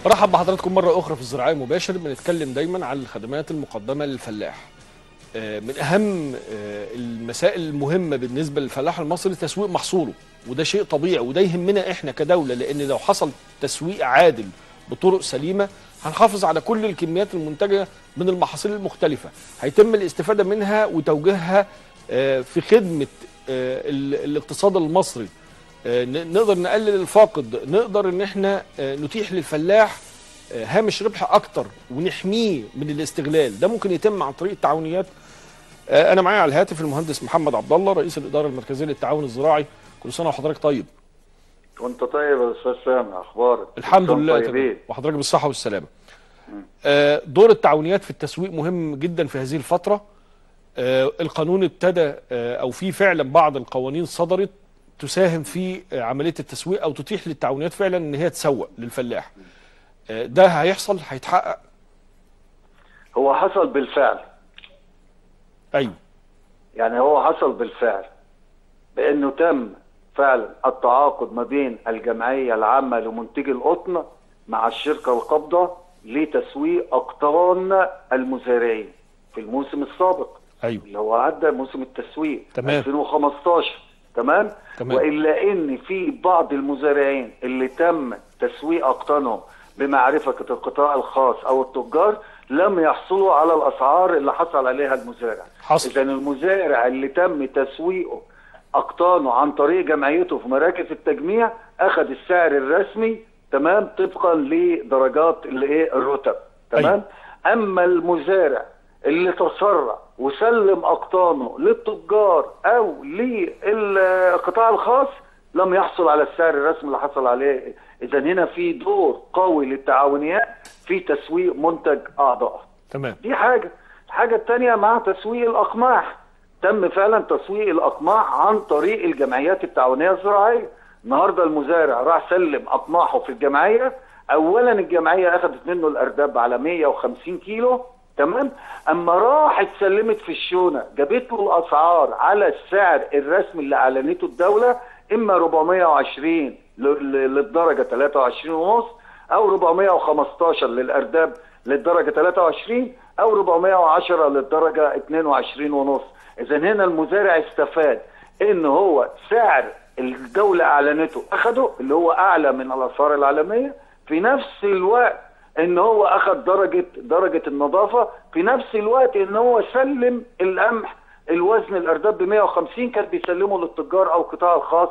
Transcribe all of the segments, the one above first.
برحب بحضراتكم مرة أخرى في الزراعية مباشر بنتكلم دايما عن الخدمات المقدمة للفلاح آه، من أهم آه، المسائل المهمة بالنسبة للفلاح المصري تسويق محصوله وده شيء طبيعي وده يهمنا إحنا كدولة لأن لو حصل تسويق عادل بطرق سليمة هنحافظ على كل الكميات المنتجة من المحاصيل المختلفة هيتم الاستفادة منها وتوجيهها آه، في خدمة آه، ال- الاقتصاد المصري آه، ن- نقدر نقلل الفاقد نقدر ان احنا آه، نتيح للفلاح آه، هامش ربح اكتر ونحميه من الاستغلال ده ممكن يتم عن طريق التعاونيات آه، انا معايا على الهاتف المهندس محمد عبد الله رئيس الاداره المركزيه للتعاون الزراعي كل سنه وحضرتك طيب وانت طيب يا استاذ سامي اخبارك الحمد كلكم لله طيبين تمام وحضرتك بالصحه والسلامه آه، دور التعاونيات في التسويق مهم جدا في هذه الفتره آه، القانون ابتدى آه، او في فعلا بعض القوانين صدرت تساهم في آه، عمليه التسويق او تتيح للتعاونيات فعلا ان هي تسوق للفلاح آه، ده هيحصل هيتحقق هو حصل بالفعل ايوه يعني هو حصل بالفعل بانه تم فعلا التعاقد ما بين الجمعيه العامه لمنتجي القطن مع الشركه القابضه لتسويق اقطان المزارعين في الموسم السابق ايوه اللي هو عدى موسم التسويق تمام. 2015 تمام تمام. والا ان في بعض المزارعين اللي تم تسويق اقطانهم بمعرفه القطاع الخاص او التجار لم يحصلوا على الاسعار اللي حصل عليها المزارع حصل. اذا المزارع اللي تم تسويقه اقطانه عن طريق جمعيته في مراكز التجميع اخذ السعر الرسمي تمام طبقا لدرجات الايه الرتب تمام أيوة. اما المزارع اللي تسرع وسلم اقطانه للتجار او للقطاع الخاص لم يحصل على السعر الرسمي اللي حصل عليه اذا هنا في دور قوي للتعاونيات في تسويق منتج اعضائها تمام دي حاجه الحاجه الثانيه مع تسويق الاقماح تم فعلا تسويق الاقماح عن طريق الجمعيات التعاونيه الزراعيه النهارده المزارع راح سلم اقماحه في الجمعيه اولا الجمعيه اخذت منه الارداب على 150 كيلو تمام اما راحت سلمت في الشونه جابت له الاسعار على السعر الرسمي اللي اعلنته الدوله اما 420 ل- ل- للدرجه 23 ونص او 415 للارداب للدرجه 23 او 410 للدرجه 22 ونص اذا هنا المزارع استفاد ان هو سعر الدوله اعلنته اخده اللي هو اعلى من الاسعار العالميه في نفس الوقت ان هو اخذ درجه درجه النظافه في نفس الوقت ان هو سلم القمح الوزن الارداب ب 150 كان بيسلمه للتجار او القطاع الخاص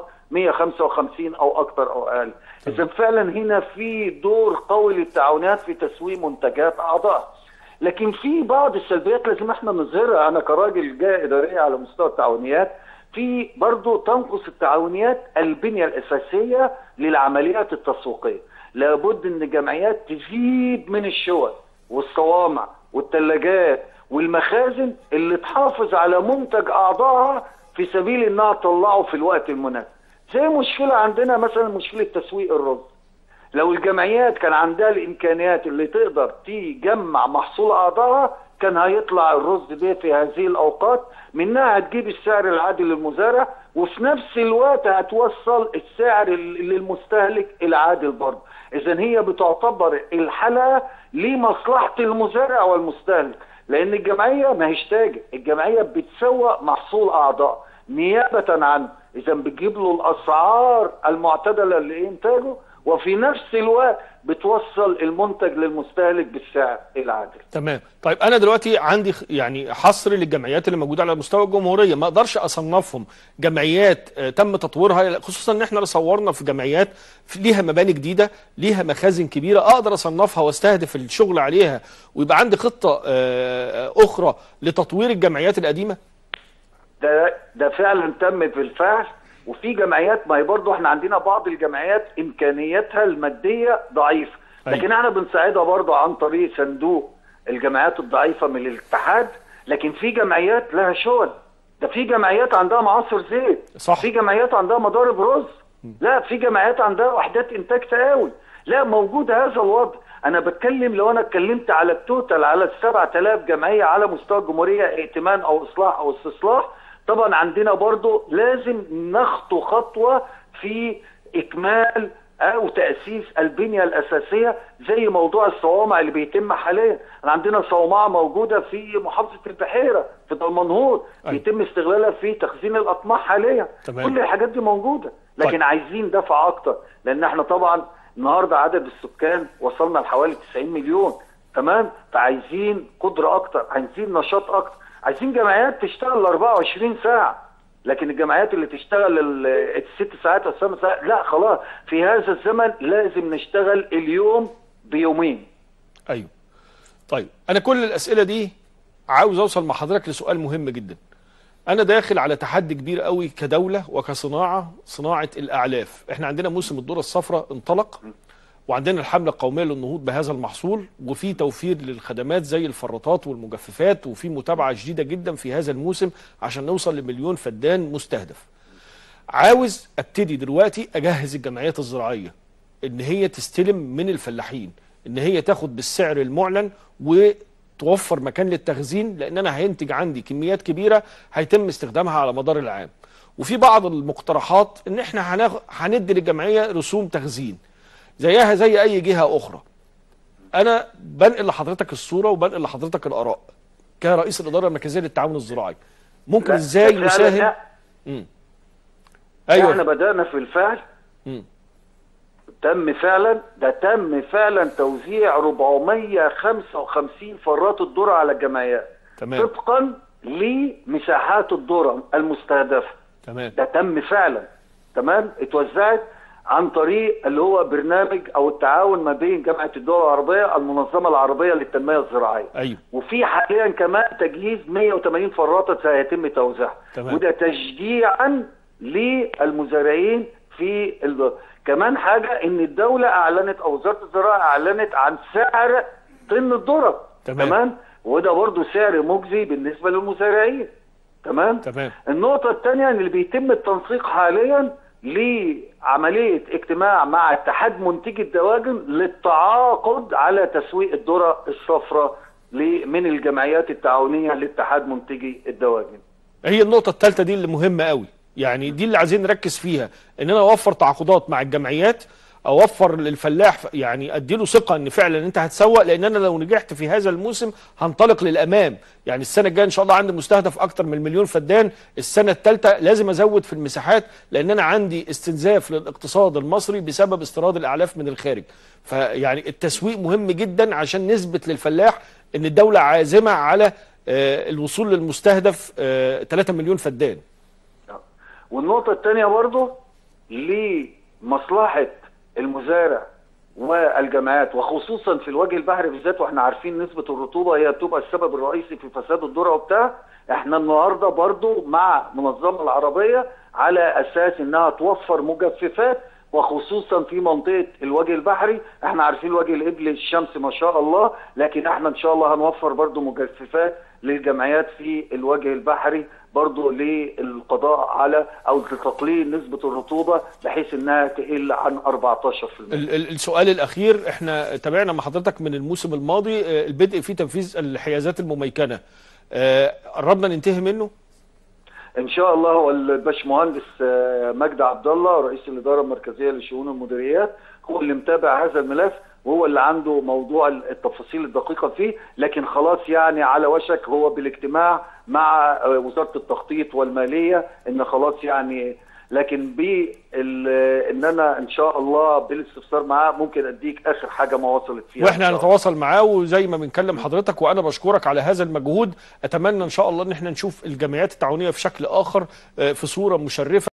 155 او اكثر او اقل اذا فعلا هنا في دور قوي للتعاونات في تسويق منتجات اعضائها لكن في بعض السلبيات لازم احنا نظهرها انا كراجل جهه اداريه على مستوى التعاونيات في برضه تنقص التعاونيات البنيه الاساسيه للعمليات التسويقيه لابد ان الجمعيات تزيد من الشقق والصوامع والثلاجات والمخازن اللي تحافظ على منتج اعضائها في سبيل انها تطلعه في الوقت المناسب زي مشكله عندنا مثلا مشكله تسويق الرز لو الجمعيات كان عندها الامكانيات اللي تقدر تجمع محصول اعضائها كان هيطلع الرز ده في هذه الاوقات منها هتجيب السعر العادي للمزارع وفي نفس الوقت هتوصل السعر ال- للمستهلك العادل برضه اذا هي بتعتبر الحلقه لمصلحه المزارع والمستهلك لان الجمعيه ما هيش تاجر الجمعيه بتسوق محصول اعضاء نيابه عنه اذا بتجيب له الاسعار المعتدله لانتاجه وفي نفس الوقت بتوصل المنتج للمستهلك بالسعر العادل تمام طيب انا دلوقتي عندي خ- يعني حصر للجمعيات اللي موجوده على مستوى الجمهوريه ما اقدرش اصنفهم جمعيات آه، تم تطويرها خصوصا ان احنا صورنا في جمعيات في- ليها مباني جديده ليها مخازن كبيره اقدر اصنفها واستهدف الشغل عليها ويبقى عندي خطه آه، آه، اخرى لتطوير الجمعيات القديمه ده ده فعلا تم بالفعل وفي جمعيات ما هي برضه احنا عندنا بعض الجمعيات امكانياتها الماديه ضعيفه أيوة. لكن احنا بنساعدها برضه عن طريق صندوق الجمعيات الضعيفه من الاتحاد لكن في جمعيات لها شغل ده في جمعيات عندها معاصر زيت صح. في جمعيات عندها مضارب رز لا في جمعيات عندها وحدات انتاج تقاوي لا موجود هذا الوضع انا بتكلم لو انا اتكلمت على التوتال على ال 7000 جمعيه على مستوى الجمهوريه ائتمان او اصلاح او استصلاح طبعا عندنا برضو لازم نخطو خطوه في اكمال او تاسيس البنيه الاساسيه زي موضوع الصوامع اللي بيتم حاليا احنا عندنا صومعه موجوده في محافظه البحيره في دمنهور أيوة. بيتم استغلالها في تخزين الاطماع حاليا تمام. كل الحاجات دي موجوده لكن طيب. عايزين دفع اكتر لان احنا طبعا النهارده عدد السكان وصلنا لحوالي 90 مليون تمام فعايزين قدره اكتر عايزين نشاط اكتر عايزين جمعيات تشتغل 24 ساعه لكن الجمعيات اللي تشتغل ال- الست ساعات والثمان ساعات لا خلاص في هذا الزمن لازم نشتغل اليوم بيومين ايوه طيب انا كل الاسئله دي عاوز اوصل مع حضرتك لسؤال مهم جدا انا داخل على تحدي كبير قوي كدوله وكصناعه صناعه الاعلاف احنا عندنا موسم الذره الصفراء انطلق وعندنا الحمله القوميه للنهوض بهذا المحصول وفي توفير للخدمات زي الفراطات والمجففات وفي متابعه شديده جدا في هذا الموسم عشان نوصل لمليون فدان مستهدف عاوز ابتدي دلوقتي اجهز الجمعيات الزراعيه ان هي تستلم من الفلاحين ان هي تاخد بالسعر المعلن وتوفر مكان للتخزين لان انا هينتج عندي كميات كبيره هيتم استخدامها على مدار العام وفي بعض المقترحات ان احنا هناخ... هندي للجمعيه رسوم تخزين زيها زي اي جهه اخرى انا بنقل لحضرتك الصوره وبنقل لحضرتك الاراء كرئيس الاداره المركزيه للتعاون الزراعي ممكن لا، ازاي فعلاً نساهم لا. مم. احنا ايوه بدانا في الفعل مم. تم فعلا ده تم فعلا توزيع 455 فرات الذره على الجمعيات تمام طبقا لمساحات الذره المستهدفه تمام ده تم فعلا تمام اتوزعت عن طريق اللي هو برنامج او التعاون ما بين جامعه الدول العربيه المنظمه العربيه للتنميه الزراعيه ايوه وفي حاليا كمان تجهيز 180 فراطه سيتم توزيعها تمام. وده تشجيعا للمزارعين في ال... كمان حاجه ان الدوله اعلنت او وزاره الزراعه اعلنت عن سعر طن الذره تمام. تمام وده برضو سعر مجزي بالنسبه للمزارعين تمام تمام النقطة الثانية ان اللي بيتم التنسيق حاليا لعملية اجتماع مع اتحاد منتجي الدواجن للتعاقد على تسويق الذرة الصفراء ل- من الجمعيات التعاونية لاتحاد منتجي الدواجن هي النقطة الثالثة دي اللي مهمة قوي يعني دي اللي عايزين نركز فيها ان انا اوفر تعاقدات مع الجمعيات اوفر للفلاح ف- يعني اديله ثقة ان فعلا انت هتسوق لان انا لو نجحت في هذا الموسم هنطلق للامام يعني السنة الجاية ان شاء الله عندي مستهدف اكتر من مليون فدان السنة الثالثة لازم ازود في المساحات لان انا عندي استنزاف للاقتصاد المصري بسبب استيراد الاعلاف من الخارج فيعني التسويق مهم جدا عشان نثبت للفلاح ان الدولة عازمة على آه، الوصول للمستهدف آه، 3 مليون فدان والنقطة الثانية برضو لمصلحة المزارع والجمعيات وخصوصا في الوجه البحري بالذات واحنا عارفين نسبة الرطوبة هي بتبقى السبب الرئيسي في فساد الذرة وبتاع احنا النهارده برضو مع المنظمة العربية على اساس انها توفر مجففات وخصوصا في منطقة الوجه البحري احنا عارفين الوجه القبلي الشمس ما شاء الله لكن احنا ان شاء الله هنوفر برضو مجففات للجمعيات في الوجه البحري برضو للقضاء على او لتقليل نسبة الرطوبة بحيث انها تقل عن 14% ال- ال- السؤال الاخير احنا تابعنا مع حضرتك من الموسم الماضي آه، البدء في تنفيذ الحيازات المميكنه آه، قربنا ننتهي منه ان شاء الله هو الباشمهندس آه، مجدي عبد الله رئيس الاداره المركزيه لشؤون المديريات هو اللي متابع هذا الملف وهو اللي عنده موضوع التفاصيل الدقيقه فيه لكن خلاص يعني على وشك هو بالاجتماع مع آه، وزاره التخطيط والماليه ان خلاص يعني لكن ب ان انا ان شاء الله بالاستفسار معاه ممكن اديك اخر حاجه ما وصلت فيها واحنا إن شاء الله. هنتواصل معاه وزي ما بنكلم حضرتك وانا بشكرك على هذا المجهود اتمنى ان شاء الله ان احنا نشوف الجمعيات التعاونيه في شكل اخر آه، في صوره مشرفه